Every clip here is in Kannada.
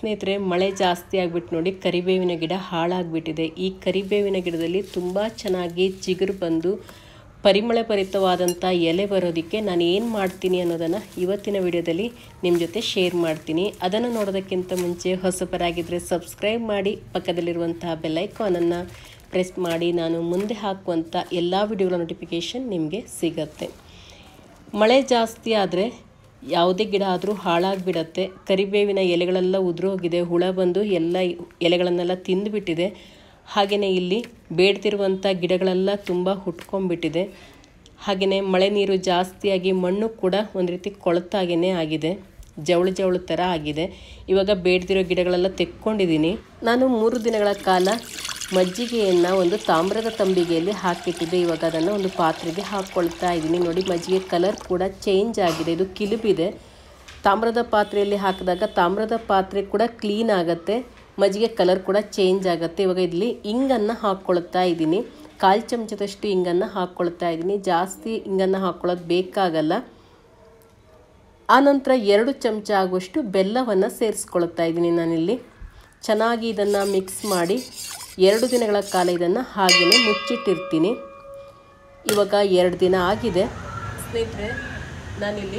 ಸ್ನೇಹಿತರೆ ಮಳೆ ಜಾಸ್ತಿ ಆಗಿಬಿಟ್ಟು ನೋಡಿ ಕರಿಬೇವಿನ ಗಿಡ ಹಾಳಾಗಿಬಿಟ್ಟಿದೆ ಈ ಕರಿಬೇವಿನ ಗಿಡದಲ್ಲಿ ತುಂಬ ಚೆನ್ನಾಗಿ ಚಿಗುರು ಬಂದು ಪರಿಮಳ ಭರಿತವಾದಂಥ ಎಲೆ ಬರೋದಕ್ಕೆ ನಾನು ಏನು ಮಾಡ್ತೀನಿ ಅನ್ನೋದನ್ನು ಇವತ್ತಿನ ವಿಡಿಯೋದಲ್ಲಿ ನಿಮ್ಮ ಜೊತೆ ಶೇರ್ ಮಾಡ್ತೀನಿ ಅದನ್ನು ನೋಡೋದಕ್ಕಿಂತ ಮುಂಚೆ ಹೊಸಬರಾಗಿದ್ದರೆ ಸಬ್ಸ್ಕ್ರೈಬ್ ಮಾಡಿ ಪಕ್ಕದಲ್ಲಿರುವಂತಹ ಬೆಲ್ಲೈಕಾನನ್ನು ಪ್ರೆಸ್ ಮಾಡಿ ನಾನು ಮುಂದೆ ಹಾಕುವಂಥ ಎಲ್ಲ ವಿಡಿಯೋಗಳ ನೋಟಿಫಿಕೇಷನ್ ನಿಮಗೆ ಸಿಗತ್ತೆ ಮಳೆ ಜಾಸ್ತಿ ಆದರೆ ಯಾವುದೇ ಗಿಡ ಆದರೂ ಹಾಳಾಗಿಬಿಡತ್ತೆ ಕರಿಬೇವಿನ ಎಲೆಗಳೆಲ್ಲ ಉದುರೋಗಿದೆ ಹುಳ ಬಂದು ಎಲ್ಲ ಎಲೆಗಳನ್ನೆಲ್ಲ ತಿಂದುಬಿಟ್ಟಿದೆ ಹಾಗೆಯೇ ಇಲ್ಲಿ ಬೇಡ್ತಿರುವಂಥ ಗಿಡಗಳೆಲ್ಲ ತುಂಬ ಹುಟ್ಕೊಂಡ್ಬಿಟ್ಟಿದೆ ಹಾಗೆಯೇ ಮಳೆ ನೀರು ಜಾಸ್ತಿಯಾಗಿ ಮಣ್ಣು ಕೂಡ ಒಂದು ರೀತಿ ಕೊಳತಾಗೇ ಆಗಿದೆ ಜವಳು ಜವಳು ಥರ ಆಗಿದೆ ಇವಾಗ ಬೇಡ್ದಿರೋ ಗಿಡಗಳೆಲ್ಲ ತೆಕ್ಕೊಂಡಿದ್ದೀನಿ ನಾನು ಮೂರು ದಿನಗಳ ಕಾಲ ಮಜ್ಜಿಗೆಯನ್ನು ಒಂದು ತಾಮ್ರದ ತಂಬಿಗೆಯಲ್ಲಿ ಹಾಕಿಟ್ಟಿದ್ದೆ ಇವಾಗ ಅದನ್ನು ಒಂದು ಪಾತ್ರೆಗೆ ಹಾಕ್ಕೊಳ್ತಾ ಇದ್ದೀನಿ ನೋಡಿ ಮಜ್ಜಿಗೆ ಕಲರ್ ಕೂಡ ಚೇಂಜ್ ಆಗಿದೆ ಇದು ಕಿಲುಬಿದೆ ತಾಮ್ರದ ಪಾತ್ರೆಯಲ್ಲಿ ಹಾಕಿದಾಗ ತಾಮ್ರದ ಪಾತ್ರೆ ಕೂಡ ಕ್ಲೀನ್ ಆಗುತ್ತೆ ಮಜ್ಜಿಗೆ ಕಲರ್ ಕೂಡ ಚೇಂಜ್ ಆಗುತ್ತೆ ಇವಾಗ ಇಲ್ಲಿ ಇಂಗನ್ನು ಹಾಕ್ಕೊಳ್ತಾ ಇದ್ದೀನಿ ಕಾಲು ಚಮಚದಷ್ಟು ಇಂಗನ್ನು ಹಾಕ್ಕೊಳ್ತಾ ಇದ್ದೀನಿ ಜಾಸ್ತಿ ಇಂಗನ್ನು ಹಾಕ್ಕೊಳ್ಳೋದು ಬೇಕಾಗಲ್ಲ ಆನಂತರ ಎರಡು ಚಮಚ ಆಗುವಷ್ಟು ಬೆಲ್ಲವನ್ನು ಸೇರಿಸ್ಕೊಳ್ತಾ ಇದ್ದೀನಿ ನಾನಿಲ್ಲಿ ಚೆನ್ನಾಗಿ ಇದನ್ನು ಮಿಕ್ಸ್ ಮಾಡಿ ಎರಡು ದಿನಗಳ ಕಾಲ ಇದನ್ನು ಹಾಗೆಯೇ ಮುಚ್ಚಿಟ್ಟಿರ್ತೀನಿ ಇವಾಗ ಎರಡು ದಿನ ಆಗಿದೆ ಸ್ನೇಹಿತರೆ ನಾನಿಲ್ಲಿ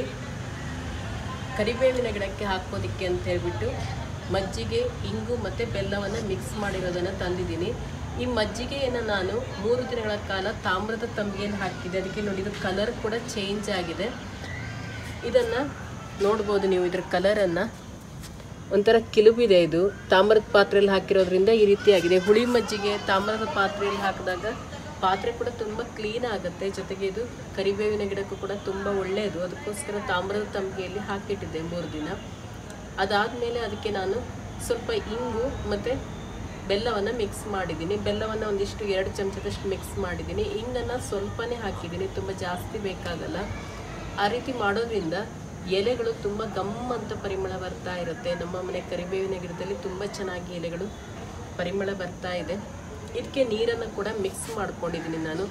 ಕರಿಬೇವಿನ ಗಿಡಕ್ಕೆ ಹಾಕೋದಕ್ಕೆ ಅಂತ ಹೇಳ್ಬಿಟ್ಟು ಮಜ್ಜಿಗೆ ಇಂಗು ಮತ್ತು ಬೆಲ್ಲವನ್ನು ಮಿಕ್ಸ್ ಮಾಡಿರೋದನ್ನು ತಂದಿದ್ದೀನಿ ಈ ಮಜ್ಜಿಗೆಯನ್ನು ನಾನು ಮೂರು ದಿನಗಳ ಕಾಲ ತಾಮ್ರದ ತಂಬಿಗೆಯಲ್ಲಿ ಹಾಕಿದ್ದೆ ಅದಕ್ಕೆ ನೋಡಿ ಇದು ಕಲರ್ ಕೂಡ ಚೇಂಜ್ ಆಗಿದೆ ಇದನ್ನು ನೋಡ್ಬೋದು ನೀವು ಇದರ ಕಲರನ್ನು ಒಂಥರ ಕಿಲುಬಿದೆ ಇದು ತಾಮ್ರದ ಪಾತ್ರೆಯಲ್ಲಿ ಹಾಕಿರೋದ್ರಿಂದ ಈ ರೀತಿ ಆಗಿದೆ ಹುಳಿ ಮಜ್ಜಿಗೆ ತಾಮ್ರದ ಪಾತ್ರೆಯಲ್ಲಿ ಹಾಕಿದಾಗ ಪಾತ್ರೆ ಕೂಡ ತುಂಬ ಕ್ಲೀನ್ ಆಗುತ್ತೆ ಜೊತೆಗೆ ಇದು ಕರಿಬೇವಿನ ಗಿಡಕ್ಕೂ ಕೂಡ ತುಂಬ ಒಳ್ಳೆಯದು ಅದಕ್ಕೋಸ್ಕರ ತಾಮ್ರದ ತಂಬಿಗೆಯಲ್ಲಿ ಹಾಕಿಟ್ಟಿದ್ದೆ ಮೂರು ದಿನ ಅದಾದಮೇಲೆ ಅದಕ್ಕೆ ನಾನು ಸ್ವಲ್ಪ ಇಂಗು ಮತ್ತು ಬೆಲ್ಲವನ್ನು ಮಿಕ್ಸ್ ಮಾಡಿದ್ದೀನಿ ಬೆಲ್ಲವನ್ನು ಒಂದಿಷ್ಟು ಎರಡು ಚಮಚದಷ್ಟು ಮಿಕ್ಸ್ ಮಾಡಿದ್ದೀನಿ ಇಂಗನ್ನು ಸ್ವಲ್ಪನೇ ಹಾಕಿದ್ದೀನಿ ತುಂಬ ಜಾಸ್ತಿ ಬೇಕಾಗಲ್ಲ ಆ ರೀತಿ ಮಾಡೋದ್ರಿಂದ ಎಲೆಗಳು ತುಂಬ ಗಮ್ ಅಂತ ಪರಿಮಳ ಬರ್ತಾ ಇರುತ್ತೆ ನಮ್ಮ ಮನೆ ಕರಿಬೇವಿನ ಗಿಡದಲ್ಲಿ ತುಂಬ ಚೆನ್ನಾಗಿ ಎಲೆಗಳು ಪರಿಮಳ ಬರ್ತಾ ಇದೆ ಇದಕ್ಕೆ ನೀರನ್ನು ಕೂಡ ಮಿಕ್ಸ್ ಮಾಡ್ಕೊಂಡಿದ್ದೀನಿ ನಾನು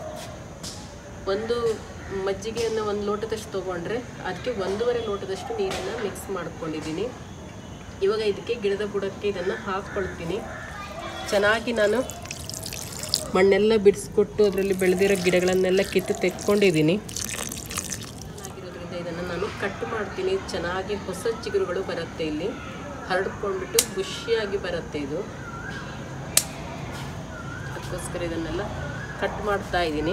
ಒಂದು ಮಜ್ಜಿಗೆಯನ್ನು ಒಂದು ಲೋಟದಷ್ಟು ತೊಗೊಂಡ್ರೆ ಅದಕ್ಕೆ ಒಂದೂವರೆ ಲೋಟದಷ್ಟು ನೀರನ್ನು ಮಿಕ್ಸ್ ಮಾಡ್ಕೊಂಡಿದ್ದೀನಿ ಇವಾಗ ಇದಕ್ಕೆ ಗಿಡದ ಬುಡಕ್ಕೆ ಇದನ್ನು ಹಾಕ್ಕೊಳ್ತೀನಿ ಚೆನ್ನಾಗಿ ನಾನು ಮಣ್ಣೆಲ್ಲ ಬಿಡಿಸ್ಕೊಟ್ಟು ಅದರಲ್ಲಿ ಬೆಳೆದಿರೋ ಗಿಡಗಳನ್ನೆಲ್ಲ ಕಿತ್ತು ತೆಕ್ಕೊಂಡಿದ್ದೀನಿ ಚೆನ್ನಾಗಿರೋದ್ರಿಂದ ಇದನ್ನು ನಾನು ಕಟ್ ಮಾಡ್ತೀನಿ ಚೆನ್ನಾಗಿ ಹೊಸ ಚಿಗುರುಗಳು ಬರುತ್ತೆ ಇಲ್ಲಿ ಹರಡ್ಕೊಂಡ್ಬಿಟ್ಟು ಖುಷಿಯಾಗಿ ಬರುತ್ತೆ ಇದು ಅದಕ್ಕೋಸ್ಕರ ಇದನ್ನೆಲ್ಲ ಕಟ್ ಮಾಡ್ತಾ ಇದ್ದೀನಿ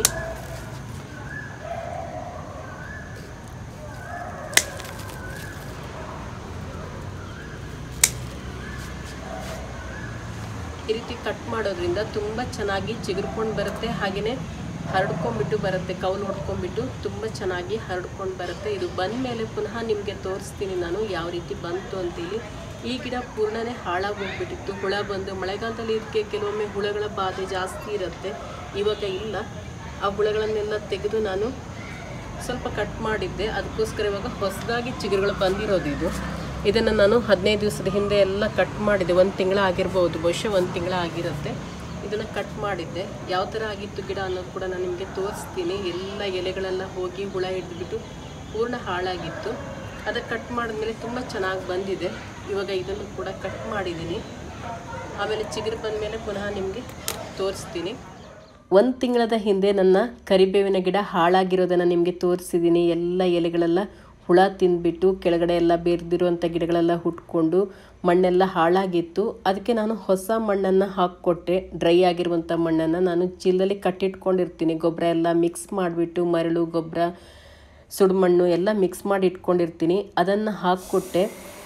ಈ ರೀತಿ ಕಟ್ ಮಾಡೋದ್ರಿಂದ ತುಂಬ ಚೆನ್ನಾಗಿ ಚಿಗುರ್ಕೊಂಡು ಬರುತ್ತೆ ಹಾಗೆಯೇ ಹರಡ್ಕೊಂಡ್ಬಿಟ್ಟು ಬರುತ್ತೆ ಕೌಲು ಹೊಡ್ಕೊಂಡ್ಬಿಟ್ಟು ತುಂಬ ಚೆನ್ನಾಗಿ ಹರಡ್ಕೊಂಡು ಬರುತ್ತೆ ಇದು ಬಂದ ಮೇಲೆ ಪುನಃ ನಿಮಗೆ ತೋರಿಸ್ತೀನಿ ನಾನು ಯಾವ ರೀತಿ ಬಂತು ಅಂತೇಳಿ ಈ ಗಿಡ ಪೂರ್ಣನೇ ಹಾಳಾಗಿ ಹೋಗ್ಬಿಟ್ಟಿತ್ತು ಹುಳ ಬಂದು ಮಳೆಗಾಲದಲ್ಲಿ ಇದಕ್ಕೆ ಕೆಲವೊಮ್ಮೆ ಹುಳಗಳ ಬಾಧೆ ಜಾಸ್ತಿ ಇರುತ್ತೆ ಇವಾಗ ಇಲ್ಲ ಆ ಹುಳಗಳನ್ನೆಲ್ಲ ತೆಗೆದು ನಾನು ಸ್ವಲ್ಪ ಕಟ್ ಮಾಡಿದ್ದೆ ಅದಕ್ಕೋಸ್ಕರ ಇವಾಗ ಹೊಸದಾಗಿ ಚಿಗುರುಗಳು ಬಂದಿರೋದು ಇದು ಇದನ್ನು ನಾನು ಹದಿನೈದು ದಿವಸದ ಹಿಂದೆ ಎಲ್ಲ ಕಟ್ ಮಾಡಿದ್ದೆ ಒಂದು ತಿಂಗಳ ಆಗಿರ್ಬೋದು ಬಹುಶಃ ಒಂದು ತಿಂಗಳ ಆಗಿರುತ್ತೆ ಇದನ್ನು ಕಟ್ ಮಾಡಿದ್ದೆ ಯಾವ ಥರ ಆಗಿತ್ತು ಗಿಡ ಅನ್ನೋದು ಕೂಡ ನಾನು ನಿಮಗೆ ತೋರಿಸ್ತೀನಿ ಎಲ್ಲ ಎಲೆಗಳೆಲ್ಲ ಹೋಗಿ ಹುಳ ಹಿಡಿದ್ಬಿಟ್ಟು ಪೂರ್ಣ ಹಾಳಾಗಿತ್ತು ಅದಕ್ಕೆ ಕಟ್ ಮಾಡಿದ್ಮೇಲೆ ತುಂಬ ಚೆನ್ನಾಗಿ ಬಂದಿದೆ ಇವಾಗ ಇದನ್ನು ಕೂಡ ಕಟ್ ಮಾಡಿದ್ದೀನಿ ಆಮೇಲೆ ಚಿಗುರು ಬಂದಮೇಲೆ ಪುನಃ ನಿಮಗೆ ತೋರಿಸ್ತೀನಿ ಒಂದು ತಿಂಗಳದ ಹಿಂದೆ ನನ್ನ ಕರಿಬೇವಿನ ಗಿಡ ಹಾಳಾಗಿರೋದನ್ನು ನಿಮಗೆ ತೋರಿಸಿದ್ದೀನಿ ಎಲ್ಲ ಎಲೆಗಳೆಲ್ಲ ಹುಳ ತಿಂದ್ಬಿಟ್ಟು ಕೆಳಗಡೆ ಎಲ್ಲ ಬೇರ್ದಿರುವಂಥ ಗಿಡಗಳೆಲ್ಲ ಹುಟ್ಕೊಂಡು ಮಣ್ಣೆಲ್ಲ ಹಾಳಾಗಿತ್ತು ಅದಕ್ಕೆ ನಾನು ಹೊಸ ಮಣ್ಣನ್ನು ಹಾಕ್ಕೊಟ್ಟೆ ಡ್ರೈ ಆಗಿರುವಂಥ ಮಣ್ಣನ್ನು ನಾನು ಚೀಲದಲ್ಲಿ ಕಟ್ಟಿಟ್ಕೊಂಡಿರ್ತೀನಿ ಗೊಬ್ಬರ ಎಲ್ಲ ಮಿಕ್ಸ್ ಮಾಡಿಬಿಟ್ಟು ಮರಳು ಗೊಬ್ಬರ ಸುಡುಮಣ್ಣು ಎಲ್ಲ ಮಿಕ್ಸ್ ಮಾಡಿ ಇಟ್ಕೊಂಡಿರ್ತೀನಿ ಅದನ್ನು ಹಾಕ್ಕೊಟ್ಟೆ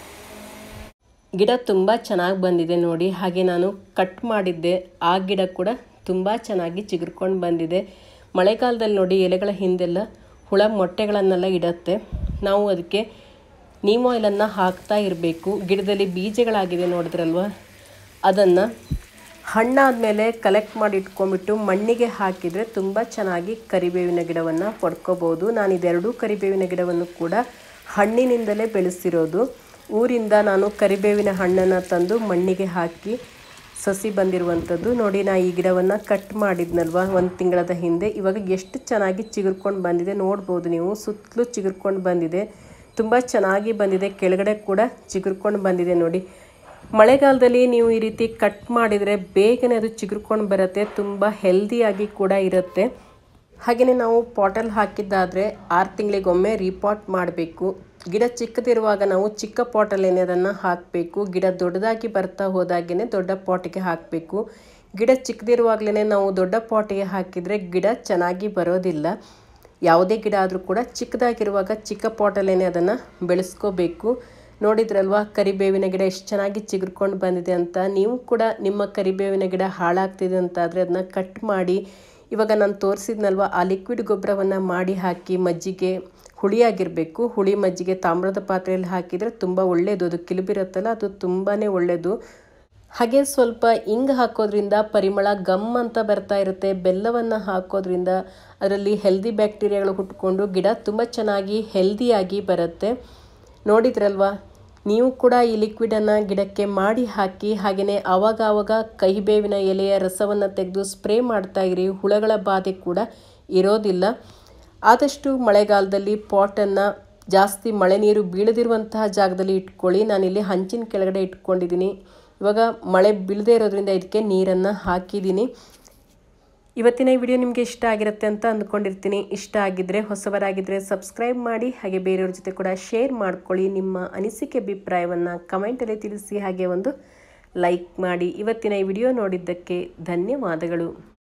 ಗಿಡ ತುಂಬ ಚೆನ್ನಾಗಿ ಬಂದಿದೆ ನೋಡಿ ಹಾಗೆ ನಾನು ಕಟ್ ಮಾಡಿದ್ದೆ ಆ ಗಿಡ ಕೂಡ ತುಂಬ ಚೆನ್ನಾಗಿ ಚಿಗುರ್ಕೊಂಡು ಬಂದಿದೆ ಮಳೆಗಾಲದಲ್ಲಿ ನೋಡಿ ಎಲೆಗಳ ಹಿಂದೆಲ್ಲ ಹುಳ ಮೊಟ್ಟೆಗಳನ್ನೆಲ್ಲ ಇಡತ್ತೆ ನಾವು ಅದಕ್ಕೆ ನೀಮ್ ಆಯಿಲನ್ನು ಹಾಕ್ತಾ ಇರಬೇಕು ಗಿಡದಲ್ಲಿ ಬೀಜಗಳಾಗಿದೆ ನೋಡಿದ್ರಲ್ವ ಅದನ್ನು ಹಣ್ಣಾದ ಮೇಲೆ ಕಲೆಕ್ಟ್ ಮಾಡಿ ಇಟ್ಕೊಂಡ್ಬಿಟ್ಟು ಮಣ್ಣಿಗೆ ಹಾಕಿದರೆ ತುಂಬ ಚೆನ್ನಾಗಿ ಕರಿಬೇವಿನ ಗಿಡವನ್ನು ಪಡ್ಕೋಬೋದು ನಾನು ಇದೆರಡೂ ಕರಿಬೇವಿನ ಗಿಡವನ್ನು ಕೂಡ ಹಣ್ಣಿನಿಂದಲೇ ಬೆಳೆಸಿರೋದು ಊರಿಂದ ನಾನು ಕರಿಬೇವಿನ ಹಣ್ಣನ್ನು ತಂದು ಮಣ್ಣಿಗೆ ಹಾಕಿ ಸಸಿ ಬಂದಿರುವಂಥದ್ದು ನೋಡಿ ನಾ ಈ ಗಿಡವನ್ನು ಕಟ್ ಮಾಡಿದ್ನಲ್ವ ಒಂದು ತಿಂಗಳದ ಹಿಂದೆ ಇವಾಗ ಎಷ್ಟು ಚೆನ್ನಾಗಿ ಚಿಗುರ್ಕೊಂಡು ಬಂದಿದೆ ನೋಡ್ಬೋದು ನೀವು ಸುತ್ತಲೂ ಚಿಗುರ್ಕೊಂಡು ಬಂದಿದೆ ತುಂಬ ಚೆನ್ನಾಗಿ ಬಂದಿದೆ ಕೆಳಗಡೆ ಕೂಡ ಚಿಗುರ್ಕೊಂಡು ಬಂದಿದೆ ನೋಡಿ ಮಳೆಗಾಲದಲ್ಲಿ ನೀವು ಈ ರೀತಿ ಕಟ್ ಮಾಡಿದರೆ ಬೇಗನೆ ಅದು ಚಿಗುರ್ಕೊಂಡು ಬರುತ್ತೆ ತುಂಬ ಹೆಲ್ದಿಯಾಗಿ ಕೂಡ ಇರುತ್ತೆ ಹಾಗೆಯೇ ನಾವು ಪಾಟಲ್ಲಿ ಹಾಕಿದ್ದಾದರೆ ಆರು ತಿಂಗಳಿಗೊಮ್ಮೆ ರೀಪಾಟ್ ಮಾಡಬೇಕು ಗಿಡ ಚಿಕ್ಕದಿರುವಾಗ ನಾವು ಚಿಕ್ಕ ಪಾಟಲ್ಲೇನೆ ಅದನ್ನು ಹಾಕಬೇಕು ಗಿಡ ದೊಡ್ಡದಾಗಿ ಬರ್ತಾ ಹೋದಾಗೇ ದೊಡ್ಡ ಪಾಟಿಗೆ ಹಾಕಬೇಕು ಗಿಡ ಚಿಕ್ಕದಿರುವಾಗಲೇ ನಾವು ದೊಡ್ಡ ಪಾಟಿಗೆ ಹಾಕಿದರೆ ಗಿಡ ಚೆನ್ನಾಗಿ ಬರೋದಿಲ್ಲ ಯಾವುದೇ ಗಿಡ ಆದರೂ ಕೂಡ ಚಿಕ್ಕದಾಗಿರುವಾಗ ಚಿಕ್ಕ ಪಾಟಲ್ಲೇನೆ ಅದನ್ನು ಬೆಳೆಸ್ಕೋಬೇಕು ನೋಡಿದ್ರಲ್ವಾ ಕರಿಬೇವಿನ ಗಿಡ ಎಷ್ಟು ಚೆನ್ನಾಗಿ ಚಿಗುರ್ಕೊಂಡು ಬಂದಿದೆ ಅಂತ ನೀವು ಕೂಡ ನಿಮ್ಮ ಕರಿಬೇವಿನ ಗಿಡ ಹಾಳಾಗ್ತಿದೆ ಅಂತಾದರೆ ಅದನ್ನ ಕಟ್ ಮಾಡಿ ಇವಾಗ ನಾನು ತೋರಿಸಿದ್ನಲ್ವ ಆ ಲಿಕ್ವಿಡ್ ಗೊಬ್ಬರವನ್ನು ಮಾಡಿ ಹಾಕಿ ಮಜ್ಜಿಗೆ ಹುಳಿಯಾಗಿರಬೇಕು ಹುಳಿ ಮಜ್ಜಿಗೆ ತಾಮ್ರದ ಪಾತ್ರೆಯಲ್ಲಿ ಹಾಕಿದರೆ ತುಂಬ ಒಳ್ಳೆಯದು ಅದು ಕಿಲುಬಿರುತ್ತಲ್ಲ ಅದು ತುಂಬಾ ಒಳ್ಳೆಯದು ಹಾಗೆ ಸ್ವಲ್ಪ ಇಂಗ್ ಹಾಕೋದ್ರಿಂದ ಪರಿಮಳ ಗಮ್ ಅಂತ ಬರ್ತಾ ಇರುತ್ತೆ ಬೆಲ್ಲವನ್ನು ಹಾಕೋದ್ರಿಂದ ಅದರಲ್ಲಿ ಹೆಲ್ದಿ ಬ್ಯಾಕ್ಟೀರಿಯಾಗಳು ಹುಟ್ಕೊಂಡು ಗಿಡ ತುಂಬ ಚೆನ್ನಾಗಿ ಹೆಲ್ದಿಯಾಗಿ ಬರುತ್ತೆ ನೋಡಿದ್ರಲ್ವಾ ನೀವು ಕೂಡ ಈ ಲಿಕ್ವಿಡನ್ನು ಗಿಡಕ್ಕೆ ಮಾಡಿ ಹಾಕಿ ಹಾಗೆಯೇ ಆವಾಗ ಆವಾಗ ಕಹಿಬೇವಿನ ಎಲೆಯ ರಸವನ್ನು ತೆಗೆದು ಸ್ಪ್ರೇ ಮಾಡ್ತಾ ಇರಿ ಹುಳಗಳ ಬಾಧೆ ಕೂಡ ಇರೋದಿಲ್ಲ ಆದಷ್ಟು ಮಳೆಗಾಲದಲ್ಲಿ ಪಾಟನ್ನು ಜಾಸ್ತಿ ಮಳೆ ನೀರು ಬೀಳದಿರುವಂತಹ ಜಾಗದಲ್ಲಿ ಇಟ್ಕೊಳ್ಳಿ ನಾನಿಲ್ಲಿ ಹಂಚಿನ ಕೆಳಗಡೆ ಇಟ್ಕೊಂಡಿದ್ದೀನಿ ಇವಾಗ ಮಳೆ ಬೀಳದೇ ಇರೋದ್ರಿಂದ ಇದಕ್ಕೆ ನೀರನ್ನು ಹಾಕಿದ್ದೀನಿ ಇವತ್ತಿನ ಈ ವಿಡಿಯೋ ನಿಮಗೆ ಇಷ್ಟ ಆಗಿರುತ್ತೆ ಅಂತ ಅಂದ್ಕೊಂಡಿರ್ತೀನಿ ಇಷ್ಟ ಆಗಿದ್ದರೆ ಹೊಸಬರಾಗಿದ್ದರೆ ಸಬ್ಸ್ಕ್ರೈಬ್ ಮಾಡಿ ಹಾಗೆ ಬೇರೆಯವ್ರ ಜೊತೆ ಕೂಡ ಶೇರ್ ಮಾಡ್ಕೊಳ್ಳಿ ನಿಮ್ಮ ಅನಿಸಿಕೆ ಅಭಿಪ್ರಾಯವನ್ನು ಕಮೆಂಟಲ್ಲಿ ತಿಳಿಸಿ ಹಾಗೆ ಒಂದು ಲೈಕ್ ಮಾಡಿ ಇವತ್ತಿನ ಈ ವಿಡಿಯೋ ನೋಡಿದ್ದಕ್ಕೆ ಧನ್ಯವಾದಗಳು